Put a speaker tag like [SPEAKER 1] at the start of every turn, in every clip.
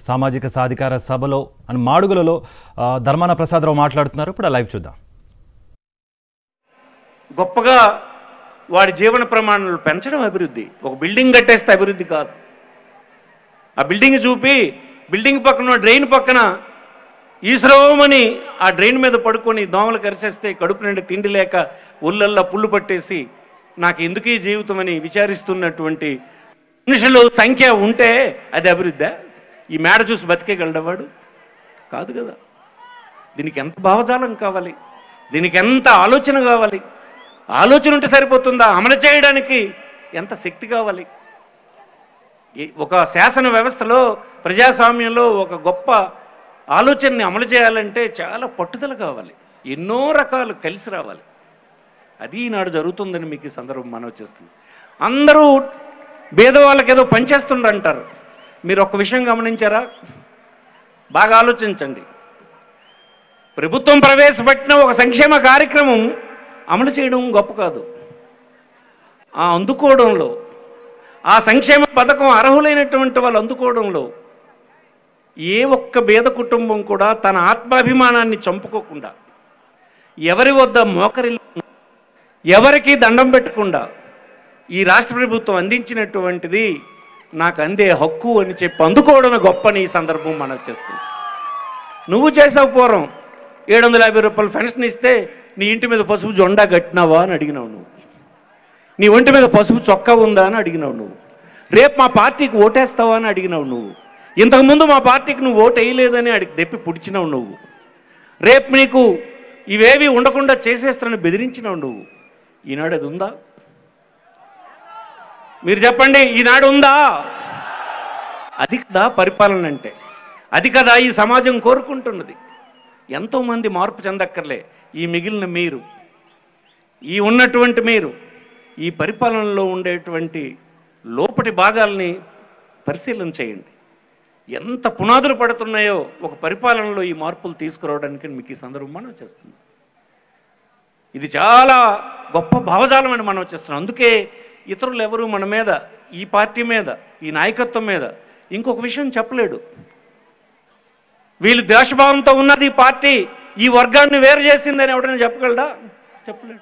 [SPEAKER 1] సామాజిక సాధికార సభలో అని మాడుగులలో ఆ, ధర్మాన ప్రసాదరావు మాట్లాడుతున్నారు ఇప్పుడు ఆ లైవ్ చూద్దాం
[SPEAKER 2] గొప్పగా వాడి జీవన ప్రమాణాలు పెంచడం అభివృద్ధి ఒక బిల్డింగ్ కట్టేస్తే అభివృద్ధి కాదు ఆ బిల్డింగ్ చూపి బిల్డింగ్ పక్కన ఉన్న డ్రైన్ పక్కన ఈశ్వరమని ఆ డ్రైన్ మీద పడుకొని దోమలు కరిసేస్తే కడుపు నిండి తిండి లేక ఒళ్ళల్లా పుళ్ళు పట్టేసి నాకు ఎందుకు ఈ జీవితం అని విచారిస్తున్నటువంటి మనుషులు సంఖ్య ఉంటే అది అభివృద్ధి ఈ మేడ చూసి బతికేయగలడవాడు కాదు కదా దీనికి ఎంత భావజాలం కావాలి దీనికి ఎంత ఆలోచన కావాలి ఆలోచన ఉంటే సరిపోతుందా అమలు చేయడానికి ఎంత శక్తి కావాలి ఈ- ఒక శాసన వ్యవస్థలో ప్రజాస్వామ్యంలో ఒక గొప్ప ఆలోచనని అమలు చేయాలంటే చాలా పట్టుదల కావాలి ఎన్నో రకాలు కలిసి రావాలి అది ఈనాడు జరుగుతుందని మీకు ఈ సందర్భం మనవి చేస్తుంది అందరూ భేదవాళ్ళకి ఏదో పనిచేస్తుండ్రు అంటారు మీరు ఒక విషయం గమనించారా బాగా ఆలోచించండి ప్రభుత్వం ప్రవేశపెట్టిన ఒక సంక్షేమ కార్యక్రమం అమలు చేయడం గొప్ప కాదు ఆ అందుకోవడంలో ఆ సంక్షేమ పథకం అర్హులైనటువంటి వాళ్ళు అందుకోవడంలో ఏ ఒక్క పేద కుటుంబం కూడా తన ఆత్మాభిమానాన్ని చంపుకోకుండా ఎవరి వద్ద మోకరిల్లు ఎవరికి దండం పెట్టకుండా ఈ రాష్ట్ర ప్రభుత్వం అందించినటువంటిది నాకు అందే హక్కు అని చెప్పి అందుకోవడమే గొప్పని ఈ సందర్భం మనం చేస్తుంది నువ్వు చేసావు పూర్వం ఏడు వందల యాభై రూపాయలు పెన్షన్ ఇస్తే నీ ఇంటి మీద పసుపు జొండా కట్టినావా అని అడిగినావు నువ్వు నీ ఒంటి మీద పసుపు చొక్కా ఉందా అని అడిగినావు నువ్వు రేపు మా పార్టీకి ఓటేస్తావా అని అడిగినావు నువ్వు ఇంతకుముందు మా పార్టీకి నువ్వు ఓటు వేయలేదని అడిగి దెప్పి పుడిచినావు నువ్వు రేపు నీకు ఇవేవి ఉండకుండా చేసేస్తానని బెదిరించినావు నువ్వు ఈనాడు అది ఉందా మీరు చెప్పండి ఈనాడు ఉందా అది కదా పరిపాలన అంటే అది కదా ఈ సమాజం కోరుకుంటున్నది ఎంతోమంది మార్పు చెందక్కర్లే ఈ మిగిలిన మీరు ఈ ఉన్నటువంటి మీరు ఈ పరిపాలనలో ఉండేటువంటి లోపటి భాగాల్ని పరిశీలన చేయండి ఎంత పునాదులు పడుతున్నాయో ఒక పరిపాలనలో ఈ మార్పులు తీసుకురావడానికి మీకు ఈ సందర్భం మనం చేస్తుంది ఇది చాలా గొప్ప భావజాలం అని మనం చేస్తున్నాం అందుకే ఇతరులు ఎవరు మన మీద ఈ పార్టీ మీద ఈ నాయకత్వం మీద ఇంకొక విషయం చెప్పలేడు వీళ్ళు దేశభావంతో ఉన్నది ఈ పార్టీ ఈ వర్గాన్ని వేరు చేసిందని ఎవడైనా చెప్పగలడా చెప్పలేడు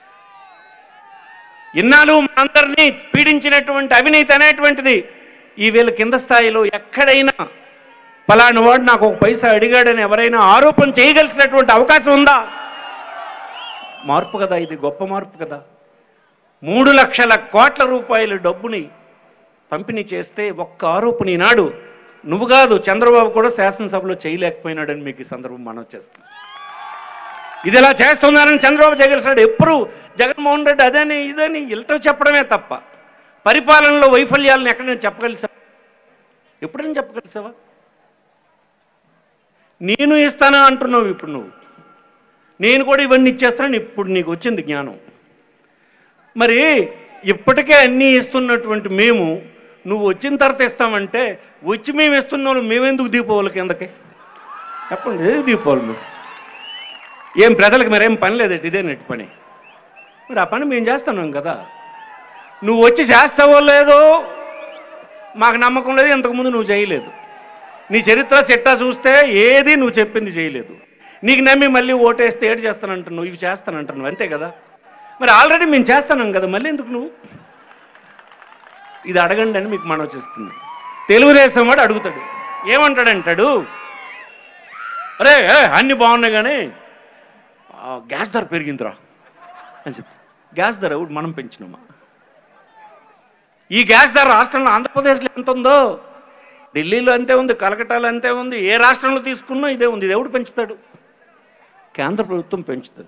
[SPEAKER 2] ఇన్నాళ్ళు మనందరినీ పీడించినటువంటి అవినీతి అనేటువంటిది ఈ వీళ్ళ కింద స్థాయిలో ఎక్కడైనా పలాని వాడు నాకు ఒక పైసా అడిగాడని ఎవరైనా ఆరోపణ చేయగలిసినటువంటి అవకాశం ఉందా మార్పు కదా ఇది గొప్ప మార్పు కదా మూడు లక్షల కోట్ల రూపాయల డబ్బుని పంపిణీ చేస్తే ఒక్క ఆరోపణ ఈనాడు నువ్వు కాదు చంద్రబాబు కూడా శాసనసభలో చేయలేకపోయినాడని మీకు ఈ సందర్భం మనం చేస్తాం ఇది ఇలా చేస్తున్నారని చంద్రబాబు చేయగలిసాడు ఎప్పుడు జగన్మోహన్ రెడ్డి అదని ఇదని ఇల్టో చెప్పడమే తప్ప పరిపాలనలో వైఫల్యాలను ఎక్కడైనా చెప్పగలిసా ఎప్పుడైనా చెప్పగలిసావా నేను ఇస్తానా అంటున్నావు ఇప్పుడు నువ్వు నేను కూడా ఇవన్నీ ఇచ్చేస్తానని ఇప్పుడు నీకు వచ్చింది జ్ఞానం మరి ఇప్పటికే అన్నీ ఇస్తున్నటువంటి మేము నువ్వు వచ్చిన తర్వాత ఇస్తామంటే వచ్చి మేము ఇస్తున్న వాళ్ళు మేమెందుకు దీపావళి కిందకి చెప్పండి ఏది దీపావళి మీరు ఏం ప్రజలకు మరేం పని లేదట ఇదే నెట్ పని మరి ఆ పని మేము చేస్తున్నాం కదా నువ్వు వచ్చి చేస్తావో లేదో మాకు నమ్మకం లేదు ఇంతకుముందు నువ్వు చేయలేదు నీ చరిత్ర చిట్టా చూస్తే ఏది నువ్వు చెప్పింది చేయలేదు నీకు నమ్మి మళ్ళీ ఓటేస్తే ఏడు చేస్తానంటున్నావు ఇవి చేస్తానంటున్నావు అంతే కదా మరి ఆల్రెడీ మేము చేస్తున్నాం కదా మళ్ళీ ఎందుకు నువ్వు ఇది అడగండి అని మీకు మనం చేస్తుంది తెలుగుదేశం వాడు అడుగుతాడు ఏమంటాడంటాడు అరే ఏ, అన్ని బాగున్నాయి కానీ ఆ, గ్యాస్ ధర పెరిగిందిరా అని చెప్పి గ్యాస్ ధర ఒకటి మనం పెంచినామా ఈ గ్యాస్ ధర రాష్ట్రంలో ఆంధ్రప్రదేశ్లో ఎంత ఉందో ఢిల్లీలో అంతే ఉంది కలకట్టాలో అంతే ఉంది ఏ రాష్ట్రంలో తీసుకున్నా ఇదే ఉంది ఇది ఎవడు పెంచుతాడు కేంద్ర ప్రభుత్వం పెంచుతుంది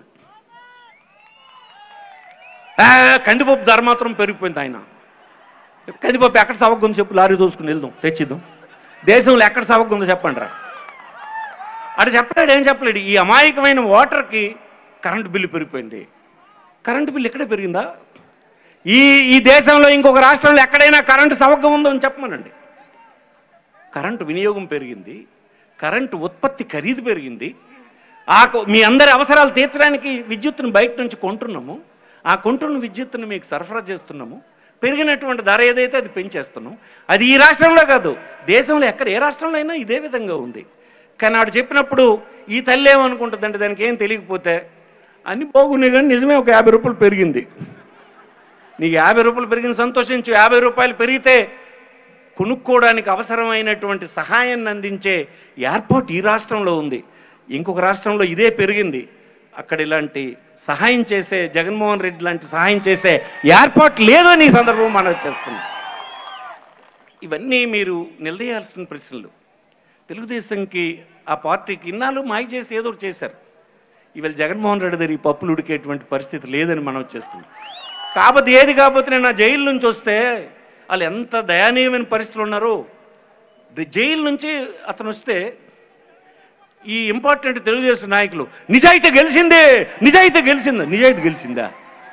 [SPEAKER 2] ఆ, కందిపప్పు ధర మాత్రం పెరిగిపోయింది ఆయన కందిపప్పు ఎక్కడ సవగ్గుందో చెప్పు లారీ దోసుకుని వెళ్దాం తెచ్చిద్దాం దేశంలో ఎక్కడ సవగ్గుందో చెప్పండి రా అటు చెప్పలేడు ఏం చెప్పలేడు ఈ అమాయకమైన ఓటర్కి కరెంటు బిల్లు పెరిగిపోయింది కరెంటు బిల్లు ఎక్కడే పెరిగిందా ఈ ఈ దేశంలో ఇంకొక రాష్ట్రంలో ఎక్కడైనా కరెంటు సవగ్గం ఉందో అని చెప్పమనండి కరెంటు వినియోగం పెరిగింది కరెంటు ఉత్పత్తి ఖరీదు పెరిగింది ఆ కొ- మీ అందరి అవసరాలు తీర్చడానికి విద్యుత్తును బయట నుంచి కొంటున్నాము ఆ కొంటున్న విద్యుత్తును మీకు సరఫరా చేస్తున్నాము పెరిగినటువంటి ధర ఏదైతే అది పెంచేస్తున్నాం అది ఈ రాష్ట్రంలో కాదు దేశంలో ఎక్కడ ఏ రాష్ట్రంలో అయినా ఇదే విధంగా ఉంది కానీ ఆడు చెప్పినప్పుడు ఈ తల్లి ఏమనుకుంటుందంటే దానికి ఏం తెలియకపోతే అన్ని బాగున్నాయి కానీ నిజమే ఒక యాభై రూపాయలు పెరిగింది నీకు యాభై రూపాయలు పెరిగిన సంతోషించు యాభై రూపాయలు పెరిగితే కొనుక్కోవడానికి అవసరమైనటువంటి సహాయాన్ని అందించే ఏర్పాటు ఈ రాష్ట్రంలో ఉంది ఇంకొక రాష్ట్రంలో ఇదే పెరిగింది అక్కడ ఇలాంటి సహాయం చేసే జగన్మోహన్ రెడ్డి లాంటి సహాయం చేసే ఏర్పాటు లేదు అని ఈ సందర్భం మనం చేస్తున్నాం ఇవన్నీ మీరు నిలదీయాల్సిన ప్రశ్నలు తెలుగుదేశంకి ఆ పార్టీకి ఇన్నాళ్ళు మాయ చేసి ఏదో ఒకటి చేశారు ఇవాళ జగన్మోహన్ రెడ్డి దగ్గర ఈ పప్పులు ఉడికేటువంటి పరిస్థితి లేదని మనం చేస్తున్నాం కాకపోతే ఏది కాకపోతే నేను నా జైలు నుంచి వస్తే వాళ్ళు ఎంత దయనీయమైన పరిస్థితులు ఉన్నారు ది- జైలు నుంచి అతను వస్తే ఈ ఇంపార్టెంట్ తెలుగుదేశం నాయకులు నిజాయితీ గెలిచిందే నిజాయితీ గెలిచిందా నిజాయితీ గెలిచిందా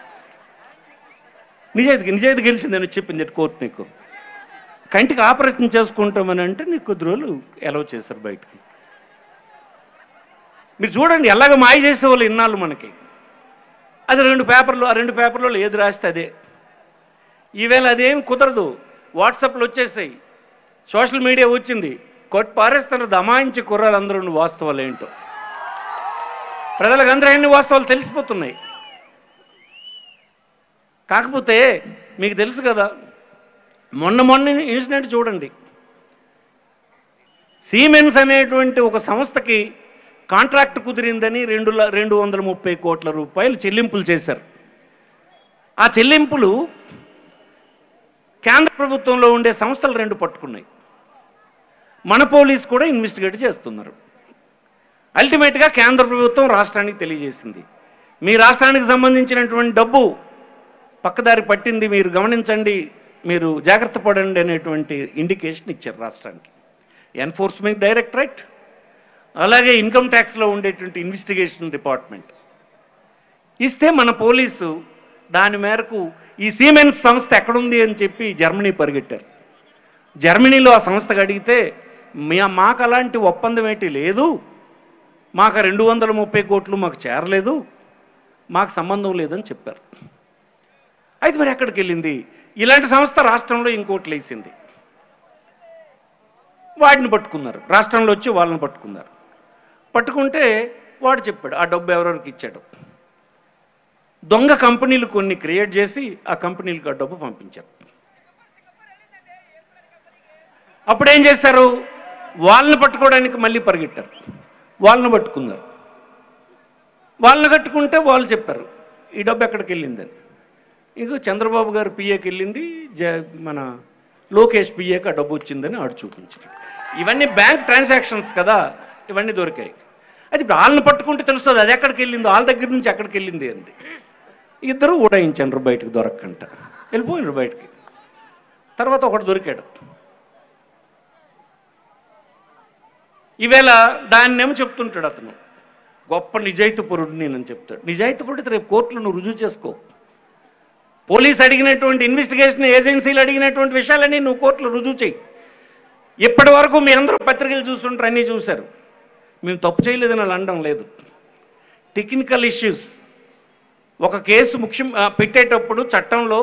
[SPEAKER 2] నిజాయితీ నిజాయితీ గెలిచిందని చెప్పింది కోర్టు నీకు కంటికి ఆపరేషన్ చేసుకుంటామని అంటే నీకు కొద్ది రోజులు ఎలవ్ చేశారు బయటకి మీరు చూడండి ఎలాగ మాయ చేసేవాళ్ళు ఇన్నాళ్ళు మనకి అది రెండు పేపర్లు ఆ రెండు పేపర్లలో ఏది రాస్తే అదే ఈవేళ అదేం కుదరదు వాట్సాప్లు వచ్చేసాయి సోషల్ మీడియా వచ్చింది కొట్టి పారేస్తున్న దమాయించి కుర్రాలందరూ నువ్వు వాస్తవాలు ఏంటో ప్రజలకు అందరూ అన్ని వాస్తవాలు తెలిసిపోతున్నాయి కాకపోతే మీకు తెలుసు కదా మొన్న మొన్న ఇన్సిడెంట్ చూడండి సీమెన్స్ అనేటువంటి ఒక సంస్థకి కాంట్రాక్ట్ కుదిరిందని రెండు ల- రెండు వందల ముప్పై కోట్ల రూపాయలు చెల్లింపులు చేశారు ఆ చెల్లింపులు కేంద్ర ప్రభుత్వంలో ఉండే సంస్థలు రెండు పట్టుకున్నాయి మన పోలీస్ కూడా ఇన్వెస్టిగేట్ చేస్తున్నారు అల్టిమేట్గా కేంద్ర ప్రభుత్వం రాష్ట్రానికి తెలియజేసింది మీ రాష్ట్రానికి సంబంధించినటువంటి డబ్బు పక్కదారి పట్టింది మీరు గమనించండి మీరు జాగ్రత్త పడండి అనేటువంటి ఇండికేషన్ ఇచ్చారు రాష్ట్రానికి ఎన్ఫోర్స్మెంట్ డైరెక్టరేట్ అలాగే ఇన్కమ్ ట్యాక్స్లో ఉండేటువంటి ఇన్వెస్టిగేషన్ డిపార్ట్మెంట్ ఇస్తే మన పోలీసు దాని మేరకు ఈ సీమెన్స్ సంస్థ ఎక్కడుంది అని చెప్పి జర్మనీ పరిగెట్టారు జర్మనీలో ఆ సంస్థకు అడిగితే మీ మాకు అలాంటి ఒప్పందం ఏంటి లేదు మాకు రెండు వందల ముప్పై కోట్లు మాకు చేరలేదు మాకు సంబంధం లేదని చెప్పారు అయితే మరి ఎక్కడికి వెళ్ళింది ఇలాంటి సంస్థ రాష్ట్రంలో ఇంకోటి లేసింది వాడిని పట్టుకున్నారు రాష్ట్రంలో వచ్చి వాళ్ళని పట్టుకున్నారు పట్టుకుంటే వాడు చెప్పాడు ఆ డబ్బు ఎవరెవరికి ఇచ్చాడు దొంగ కంపెనీలు కొన్ని క్రియేట్ చేసి ఆ కంపెనీలకు ఆ డబ్బు పంపించారు అప్పుడు ఏం చేశారు వాళ్ళని పట్టుకోవడానికి మళ్ళీ పరిగెట్టారు వాళ్ళని పట్టుకున్నారు వాళ్ళని కట్టుకుంటే వాళ్ళు చెప్పారు ఈ డబ్బు ఎక్కడికి వెళ్ళిందని ఇక చంద్రబాబు గారు పిఏకి వెళ్ళింది జ మన లోకేష్ పిఏకి ఆ డబ్బు వచ్చిందని ఆడు చూపించారు ఇవన్నీ బ్యాంక్ ట్రాన్సాక్షన్స్ కదా ఇవన్నీ దొరికాయి అది ఇప్పుడు వాళ్ళని పట్టుకుంటే తెలుస్తుంది అది ఎక్కడికి వెళ్ళిందో వాళ్ళ దగ్గర నుంచి ఎక్కడికి వెళ్ళింది అంది ఇద్దరు ఊడాయించారు బయటకు దొరక్కంట వెళ్ళిపోయినారు బయటికి తర్వాత ఒకడు దొరికాడు ఈవేళ దాన్నేమో చెప్తుంటాడు అతను గొప్ప నిజాయితీపరుడు నేనని చెప్తాడు నిజాయితీపరుడు రేపు కోర్టులో నువ్వు రుజువు చేసుకో పోలీస్ అడిగినటువంటి ఇన్వెస్టిగేషన్ ఏజెన్సీలు అడిగినటువంటి విషయాలన్నీ నువ్వు కోర్టులో రుజువు చేయి ఇప్పటి వరకు మీరందరూ పత్రికలు చూస్తుంటారు అన్నీ చూశారు మేము తప్పు చేయలేదని వాళ్ళు అనడం లేదు టెక్నికల్ ఇష్యూస్ ఒక కేసు ముఖ్యం ఆ, పెట్టేటప్పుడు చట్టంలో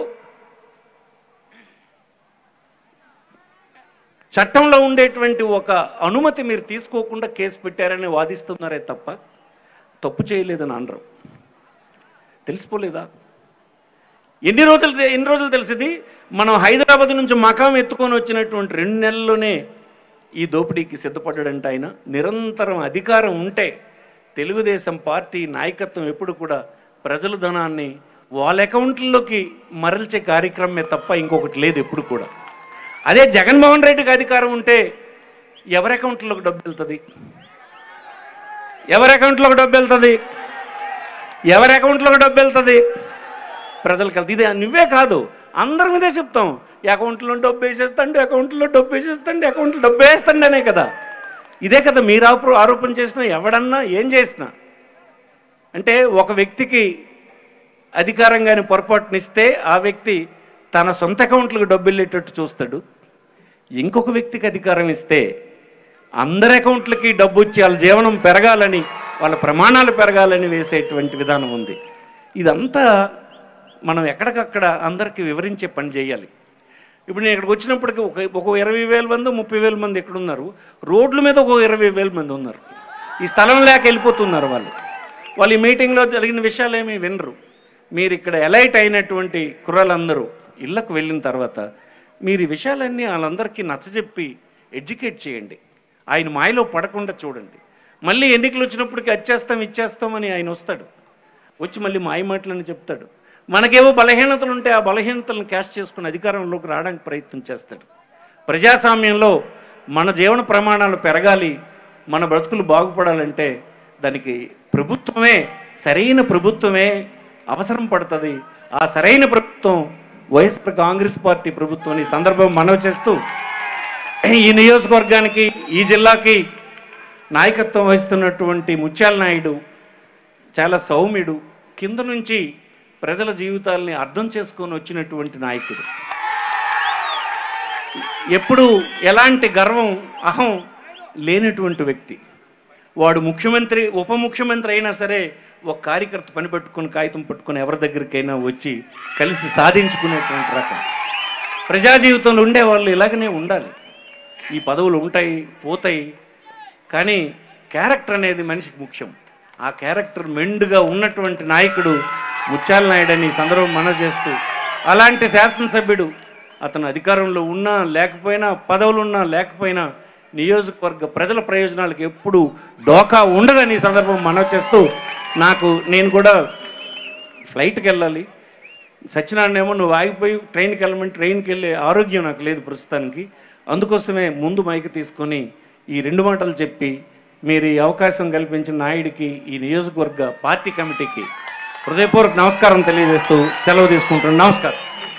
[SPEAKER 2] చట్టంలో ఉండేటువంటి ఒక అనుమతి మీరు తీసుకోకుండా కేసు పెట్టారని వాదిస్తున్నారే తప్ప తప్పు చేయలేదని అనరు తెలిసిపోలేదా ఎన్ని రోజులు ఎన్ని రోజులు తెలిసింది మనం హైదరాబాద్ నుంచి మకాం ఎత్తుకొని వచ్చినటువంటి రెండు నెలల్లోనే ఈ దోపిడీకి సిద్ధపడ్డాడంటే ఆయన నిరంతరం అధికారం ఉంటే తెలుగుదేశం పార్టీ నాయకత్వం ఎప్పుడు కూడా ప్రజల ధనాన్ని వాళ్ళ అకౌంట్లలోకి మరల్చే కార్యక్రమమే తప్ప ఇంకొకటి లేదు ఎప్పుడు కూడా అదే జగన్మోహన్ రెడ్డికి అధికారం ఉంటే ఎవరి అకౌంట్లోకి డబ్బు వెళ్తుంది ఎవరి అకౌంట్లోకి డబ్బు వెళ్తుంది ఎవరి అకౌంట్లోకి డబ్బు వెళ్తుంది ప్రజలకు వెళ్తుంది ఇది నువ్వే కాదు అందరి మీదే చెప్తాం ఈ అకౌంట్లో డబ్బు వేసేస్తండి అకౌంట్లో డబ్బు వేసేస్తండి అకౌంట్లో డబ్బు వేస్తండి అనే కదా ఇదే కదా మీరు ఆరో ఆరోపణ చేసినా ఎవడన్నా ఏం చేసినా అంటే ఒక వ్యక్తికి అధికారంగాని పొరపాటునిస్తే ఆ వ్యక్తి తన సొంత అకౌంట్లకు డబ్బు వెళ్ళేటట్టు చూస్తాడు ఇంకొక వ్యక్తికి అధికారం ఇస్తే అందరి అకౌంట్లకి డబ్బు వచ్చి వాళ్ళ జీవనం పెరగాలని వాళ్ళ ప్రమాణాలు పెరగాలని వేసేటువంటి విధానం ఉంది ఇదంతా మనం ఎక్కడికక్కడ అందరికీ వివరించే పని చేయాలి ఇప్పుడు నేను ఇక్కడికి వచ్చినప్పటికీ ఒక ఒక ఇరవై వేల మంది ముప్పై వేల మంది ఎక్కడ ఉన్నారు రోడ్ల మీద ఒక ఇరవై వేల మంది ఉన్నారు ఈ స్థలం లేక వెళ్ళిపోతున్నారు వాళ్ళు వాళ్ళు ఈ మీటింగ్లో జరిగిన విషయాలు ఏమీ వినరు మీరు ఇక్కడ ఎలైట్ అయినటువంటి కుర్రాళ్ళందరూ ఇళ్ళకు వెళ్ళిన తర్వాత మీరు ఈ విషయాలన్నీ వాళ్ళందరికీ నచ్చజెప్పి ఎడ్యుకేట్ చేయండి ఆయన మాయలో పడకుండా చూడండి మళ్ళీ ఎన్నికలు వచ్చినప్పటికీ వచ్చేస్తాం ఇచ్చేస్తామని ఆయన వస్తాడు వచ్చి మళ్ళీ మాయ మాటలని చెప్తాడు మనకేవో బలహీనతలు ఉంటే ఆ బలహీనతలను క్యాష్ చేసుకుని అధికారంలోకి రావడానికి ప్రయత్నం చేస్తాడు ప్రజాస్వామ్యంలో మన జీవన ప్రమాణాలు పెరగాలి మన బ్రతుకులు బాగుపడాలంటే దానికి ప్రభుత్వమే సరైన ప్రభుత్వమే అవసరం పడుతుంది ఆ సరైన ప్రభుత్వం వైఎస్ఆర్ కాంగ్రెస్ పార్టీ ప్రభుత్వం ఈ సందర్భం మనవి చేస్తూ ఈ నియోజకవర్గానికి ఈ జిల్లాకి నాయకత్వం వహిస్తున్నటువంటి ముత్యాల నాయుడు చాలా సౌమ్యుడు కింద నుంచి ప్రజల జీవితాల్ని అర్థం చేసుకొని వచ్చినటువంటి నాయకుడు ఎప్పుడు ఎలాంటి గర్వం అహం లేనటువంటి వ్యక్తి వాడు ముఖ్యమంత్రి ఉప ముఖ్యమంత్రి అయినా సరే ఒక కార్యకర్త పని పట్టుకొని కాగితం పట్టుకొని ఎవరి దగ్గరికైనా వచ్చి కలిసి సాధించుకునేటువంటి రకం ప్రజా జీవితంలో ఉండే వాళ్ళు ఇలాగనే ఉండాలి ఈ పదవులు ఉంటాయి పోతాయి కానీ క్యారెక్టర్ అనేది మనిషికి ముఖ్యం ఆ క్యారెక్టర్ మెండుగా ఉన్నటువంటి నాయకుడు ముత్యాల నాయుడు అని ఈ సందర్భం మనవి చేస్తూ అలాంటి శాసనసభ్యుడు అతను అధికారంలో ఉన్నా లేకపోయినా పదవులు ఉన్నా లేకపోయినా నియోజకవర్గ ప్రజల ప్రయోజనాలకు ఎప్పుడు డోకా ఉండదని ఈ సందర్భం మనవి చేస్తూ నాకు నేను కూడా ఫ్లైట్కి వెళ్ళాలి సత్యనారాయణ ఏమో నువ్వు ఆగిపోయి ట్రైన్కి వెళ్ళమని ట్రైన్కి వెళ్ళే ఆరోగ్యం నాకు లేదు ప్రస్తుతానికి అందుకోసమే ముందు మైక్ తీసుకొని ఈ రెండు మాటలు చెప్పి మీరు ఈ అవకాశం కల్పించిన నాయుడికి ఈ నియోజకవర్గ పార్టీ కమిటీకి హృదయపూర్వక నమస్కారం తెలియజేస్తూ సెలవు తీసుకుంటున్నాను నమస్కారం